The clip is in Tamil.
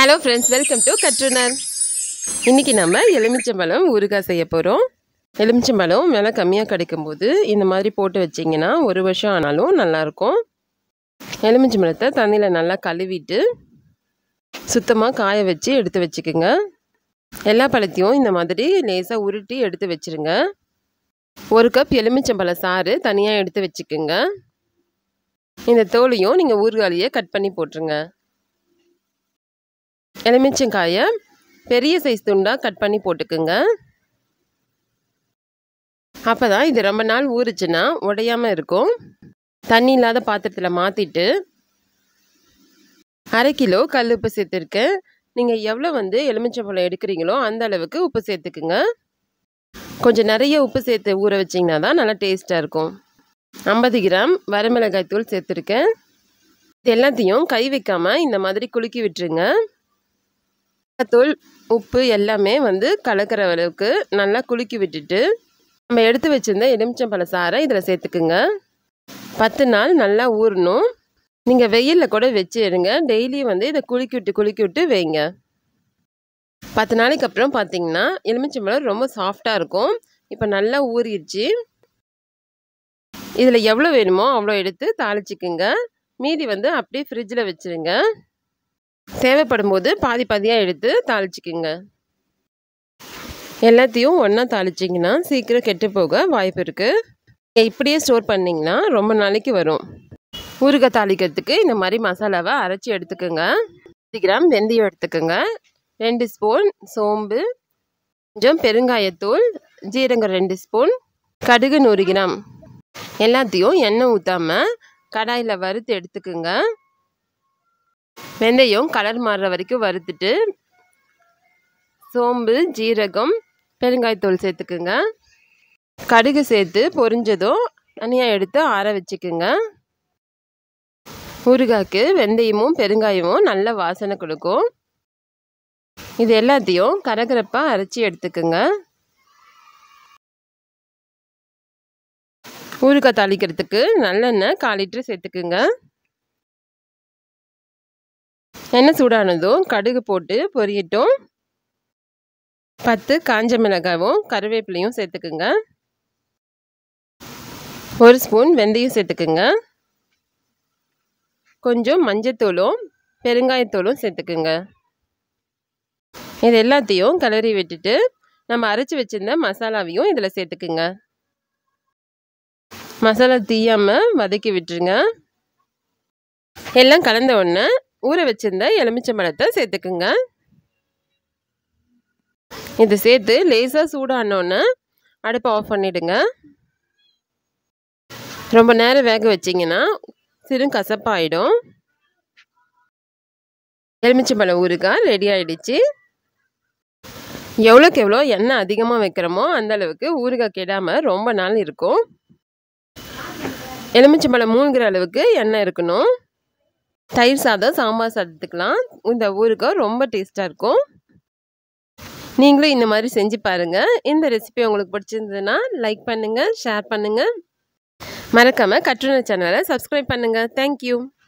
ஹலோ ஃப்ரெண்ட்ஸ் வெல்கம் டு கற்றுனர் இன்றைக்கி நம்ம எலுமிச்சம்பழம் ஊறுகாய் செய்ய போகிறோம் எலுமிச்சம்பழம் விலை கம்மியாக கிடைக்கும்போது இந்த மாதிரி போட்டு வச்சிங்கன்னா ஒரு வருஷம் ஆனாலும் நல்லாயிருக்கும் எலுமிச்சம்பழத்தை தண்ணியில் நல்லா கழுவிட்டு சுத்தமாக காய வச்சு எடுத்து வச்சுக்கோங்க எல்லா பழத்தையும் இந்த மாதிரி லேசாக உருட்டி எடுத்து வச்சுருங்க ஒரு கப் எலுமிச்சம்பழ சாறு தனியாக எடுத்து வச்சுக்கோங்க இந்த தோலையும் நீங்கள் ஊறுகாலியே கட் பண்ணி போட்டுருங்க எலுமிச்சங்காயை பெரிய சைஸ் துண்டாக கட் பண்ணி போட்டுக்குங்க அப்போ தான் இது ரொம்ப நாள் ஊறுச்சுன்னா உடையாமல் இருக்கும் தண்ணி இல்லாத பாத்திரத்தில் மாற்றிட்டு அரை கிலோ கல் உப்பு சேர்த்துருக்கேன் நீங்கள் எவ்வளோ வந்து எலுமிச்சம்பழம் எடுக்கிறீங்களோ அந்த அளவுக்கு உப்பு சேர்த்துக்குங்க கொஞ்சம் நிறைய உப்பு சேர்த்து ஊற வச்சிங்கன்னா தான் நல்லா டேஸ்ட்டாக இருக்கும் ஐம்பது கிராம் வரமிளகாய் தூள் சேர்த்துருக்கேன் இது எல்லாத்தையும் கை வைக்காமல் இந்த மாதிரி குலுக்கி விட்டுருங்க தூள் உப்பு எல்லாமே வந்து கலக்கிற அளவுக்கு நல்லா குலுக்கி விட்டுட்டு நம்ம எடுத்து வச்சுருந்த எலுமிச்சம்பழ சாறை இதில் சேர்த்துக்குங்க பத்து நாள் நல்லா ஊறணும் நீங்கள் வெயிலில் கூட வச்சு எடுங்க டெய்லி வந்து இதை குலுக்கி விட்டு குலுக்கி விட்டு வைங்க பத்து நாளைக்கு அப்புறம் பார்த்தீங்கன்னா எலுமிச்சம்பழம் ரொம்ப சாஃப்டாக இருக்கும் இப்போ நல்லா ஊறிடுச்சு இதில் எவ்வளோ வேணுமோ அவ்வளோ எடுத்து தாளிச்சிக்குங்க மீதி வந்து அப்படியே ஃப்ரிட்ஜில் வச்சுருங்க தேவைப்படும் போது பாதி பாதியாக எடுத்து தாளிச்சிக்குங்க எல்லாத்தையும் ஒன்றா தாளிச்சிங்கன்னா சீக்கிரம் கெட்டு போக வாய்ப்பு இருக்குது இப்படியே ஸ்டோர் பண்ணிங்கன்னா ரொம்ப நாளைக்கு வரும் ஊறுகாய் தாளிக்கிறதுக்கு இந்த மாதிரி மசாலாவை அரைச்சி எடுத்துக்கோங்க பத்து கிராம் வெந்தயம் எடுத்துக்கோங்க ரெண்டு ஸ்பூன் சோம்பு கொஞ்சம் பெருங்காயத்தூள் ஜீரகம் ரெண்டு ஸ்பூன் கடுகு நூறு கிராம் எல்லாத்தையும் எண்ணெய் ஊற்றாமல் கடாயில் வறுத்து எடுத்துக்கோங்க வெந்தயம் கலர் மாறுற வரைக்கும் வறுத்துட்டு சோம்பு ஜீரகம் பெருங்காயத்தூள் சேர்த்துக்குங்க கடுகு சேர்த்து பொரிஞ்சதும் தனியாக எடுத்து ஆற வச்சுக்குங்க ஊறுகாய்க்கு வெந்தயமும் பெருங்காயமும் நல்ல வாசனை கொடுக்கும் இது எல்லாத்தையும் கரகரப்பாக அரைச்சி எடுத்துக்குங்க ஊறுகாய் தாளிக்கிறதுக்கு நல்லெண்ணெய் கால் லிட்டர் சேர்த்துக்குங்க எண்ணெய் சூடானதும் கடுகு போட்டு பொரியட்டும் பத்து காஞ்ச மிளகாயும் கருவேப்பிலையும் சேர்த்துக்குங்க ஒரு ஸ்பூன் வெந்தயம் சேர்த்துக்குங்க கொஞ்சம் மஞ்சத்தூளும் பெருங்காயத்தூளும் சேர்த்துக்குங்க இது எல்லாத்தையும் கிளறி விட்டுட்டு நம்ம அரைச்சி வச்சிருந்த மசாலாவையும் இதில் சேர்த்துக்குங்க மசாலா தீயாமல் வதக்கி விட்டுருங்க எல்லாம் கலந்த உடனே ஊற வச்சிருந்த எலுமிச்சம்பழத்தை சேர்த்துக்குங்க இது சேர்த்து லேசாக சூடானோன்னு அடுப்பை ஆஃப் பண்ணிவிடுங்க ரொம்ப நேரம் வேக வச்சிங்கன்னா சிறு கசப்பாயிடும் எலுமிச்சம்பழம் ஊறுகாய் ரெடி ஆகிடுச்சு எவ்வளோக்கு எவ்வளோ எண்ணெய் அதிகமாக வைக்கிறோமோ அந்த அளவுக்கு ஊறுகாய் கெடாமல் ரொம்ப நாள் இருக்கும் எலுமிச்சம்பழம் மூழ்கிற அளவுக்கு எண்ணெய் இருக்கணும் தயிர் சாதம் சாம்பார் சாதத்துக்கெலாம் இந்த ஊறுகாய் ரொம்ப டேஸ்ட்டாக இருக்கும் நீங்களும் இந்த மாதிரி செஞ்சு பாருங்கள் இந்த ரெசிபி உங்களுக்கு பிடிச்சிருந்ததுன்னா லைக் பண்ணுங்கள் ஷேர் பண்ணுங்கள் மறக்காமல் கட்டுரை சேனலை சப்ஸ்கிரைப் பண்ணுங்கள் தேங்க்யூ